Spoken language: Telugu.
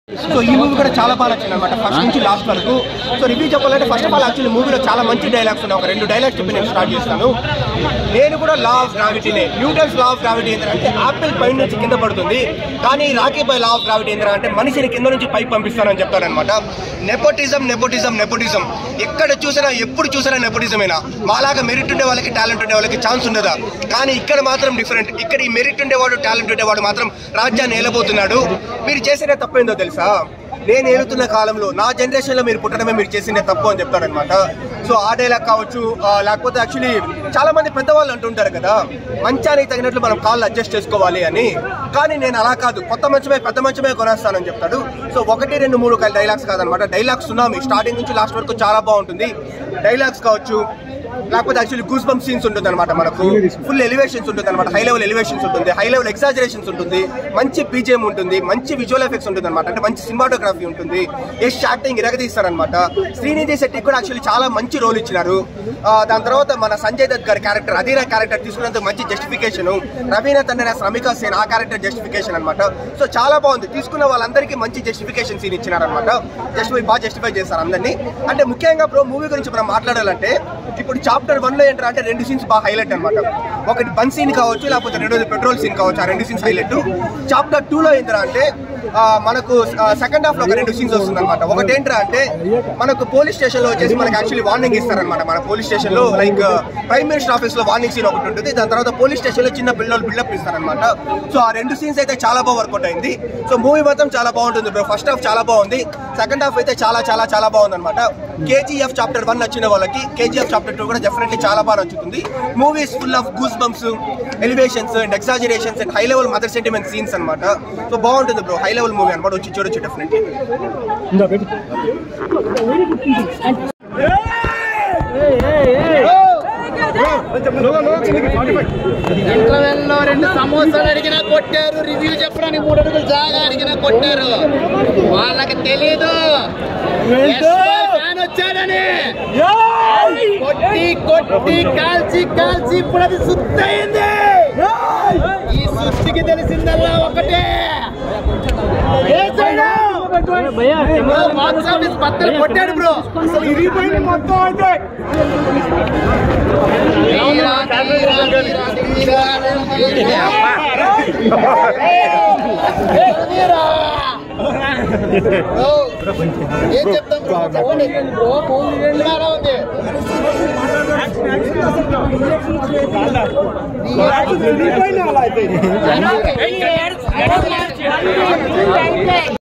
సో ఈ మూవీ కూడా చాలా బాగా నచ్చింది అనమాట ఫస్ట్ నుంచి లాస్ట్ వరకు సో రివ్యూ చెప్పాలంటే ఫస్ట్ ఆఫ్ ఆల్ యాక్చువల్లీ మూవీలో చాలా మంచి డైలాగ్స్ ఉన్నాయి ఒక రెండు డైలాగ్స్ చెప్పి నేను స్టార్ట్ చేస్తాను నేను కూడా లా ఆఫ్ గ్రావిటీనే న్యూటన్స్ లా ఆఫ్ గ్రావిటీ ఏంటంటే ఆపిల్ పై నుంచి కింద పడుతుంది కానీ Rocky by law of gravity ఏంటంటే మనిషిని కింద నుంచి పైకి పంపిస్తానని చెప్తాడనమాట నెపోటిజం నెపోటిజం నెపోటిజం ఎక్కడ చూసినా ఎప్పుడు చూసినా నెపోటిజమేనా మాలాగా మెరిట్ ఉండే వాళ్ళకి టాలెంట్ ఉండే వాళ్ళకి ఛాన్స్ ఉండదా కానీ ఇక్కడ మాత్రం డిఫరెంట్ ఇక్కడ ఈ మెరిట్ ఉండేవాడు టాలెంట్ ఉండేవాడు మాత్రం రాజ్యాన్ని ఏలబోతున్నాడు మీరు చేసిన తప్పేందో తెలుసా నేను ఏలుతున్న కాలంలో నా జనరేషన్ లో మీరు పుట్టడమే మీరు చేసిన తప్పు అని చెప్తారనమాట సో ఆ డైలాగ్ కావచ్చు ఆ, లేకపోతే యాక్చువల్లీ చాలా మంది పెద్దవాళ్ళు అంటుంటారు కదా మంచానికి తగినట్లు మనం కాళ్ళు అడ్జస్ట్ చేసుకోవాలి అని కానీ నేను అలా కాదు కొత్త మంచమే పెద్ద మంచమే కొనేస్తానని చెప్తాడు సో ఒకటి రెండు మూడు డైలాగ్స్ కాదనమాట డైలాగ్స్ సునామీ స్టార్టింగ్ నుంచి లాస్ట్ వరకు చాలా బాగుంటుంది డైలాగ్స్ కావచ్చు లేకపోతే యాక్చువల్లీ గూస్ బంప్ సీన్స్ ఉంటుంది అనమాట మనకు ఫుల్ ఎలివేషన్స్ ఉంటుంది అనమాట హై లెవెల్ ఎలివేషన్స్ ఉంటుంది హై లెవెల్ ఎగ్జాజరేషన్స్ ఉంటుంది మంచి బీజేఎం ఉంటుంది మంచి విజువల్ ఎఫెక్ట్స్ ఉంటుంది అనమాట అంటే మంచి సినిమాటోగ్రఫీ ఉంటుంది యష్ యాక్టింగ్ ఇరగదీస్తారనమాట శ్రీనిధి శెట్టి కూడా యాక్చువల్లీ చాలా మంచి రోల్ ఇచ్చినారు ఆ, దాని తర్వాత మన సంజయ్ దత్ గారి క్యారెక్టర్ అధీరా క్యారెక్టర్ తీసుకున్నందుకు మంచి జస్టిఫికేషన్ రవీనా తండ్రి శ్రమిక సేన్ ఆ క్యారెక్టర్ జస్టిఫికేషన్ అనమాట సో చాలా బాగుంది తీసుకున్న వాళ్ళందరికీ మంచి జస్టిఫికేషన్ సీన్ ఇచ్చినారనమాట జస్టిఫై బాగా జస్టిఫై చేస్తారు అందరినీ అంటే ముఖ్యంగా బ్రో మూవీ గురించి మనం మాట్లాడాలంటే ఇప్పుడు చాప్టర్ వన్ లో ఏంటంటే అంటే రెండు సీన్స్ బాగా హైలైట్ అనమాట ఒకటి బన్ సీన్ కావచ్చు లేకపోతే రెండోది పెట్రోల్ సీన్ కావచ్చు ఆ రెండు సీన్స్ హైలైట్ చాప్టర్ టూ లో ఏంటంటే అంటే ఆ, మనకు సెకండ్ హాఫ్ లో ఒక రెండు సీన్స్ వస్తుంది అనమాట ఒకటి ఏంటంటే అంటే మనకు పోలీస్ స్టేషన్ లో వచ్చేసి మనకి యాక్చువల్లీ వార్నింగ్ ఇస్తారనమాట మన పోలీస్ స్టేషన్ లో లైక్ ప్రైమ్ మినిస్టర్ ఆఫీస్ లో వార్నింగ్ సీన్ ఒకటి ఉంటుంది దాని తర్వాత పోలీస్ స్టేషన్ లో చిన్న పిల్లలు బిల్డప్ ఇస్తారనమాట సో ఆ రెండు సీన్స్ అయితే చాలా బాగా వర్కౌట్ అయింది సో మూవీ మాత్రం చాలా బాగుంటుంది బ్రో ఫస్ట్ హాఫ్ చాలా బాగుంది సెకండ్ హాఫ్ అయితే చాలా చాలా చాలా బాగుంది అనమాట కేజీఎఫ్ చాప్టర్ వన్ నచ్చిన వాళ్ళకి కేజీఎఫ్ చాప్టర్ టూ కూడా డెఫినెట్లీ చాలా బాగా నచ్చుతుంది movies full of goosebumps elevations and exaggerations and high level mother sentiment scenes అనమాట సో బాగుంటుంది బ్రో హై లెవెల్ మూవీ అనమాట వచ్చి చూడొచ్చు డెఫినెట్లీ ఇంటర్వెల్ లో రెండు సమోసాలు అడిగినా కొట్టారు రివ్యూ చెప్పడానికి మూడు అడుగులు జాగా అడిగినా కొట్టారు వాళ్ళకి తెలీదు ఫ్యాన్ వచ్చాడని కొట్టి కొట్టి కాల్చి కాల్చి ఇప్పుడు అది సుత్తయింది ఈ సృష్టికి తెలిసిందల్లా ఒకటే బాక్స్ ఆఫీస్ బద్దలు కొట్టాడు బ్రో అసలు ఇరిగిపోయింది మొత్తం అంటే తీరా, తీరా, తీరా, తీరా, తీరా. ఓ, ఏం చెప్తాం బ్రో చెప్పండి బ్రో మూవీ ఇలానే ఉంది I don't care.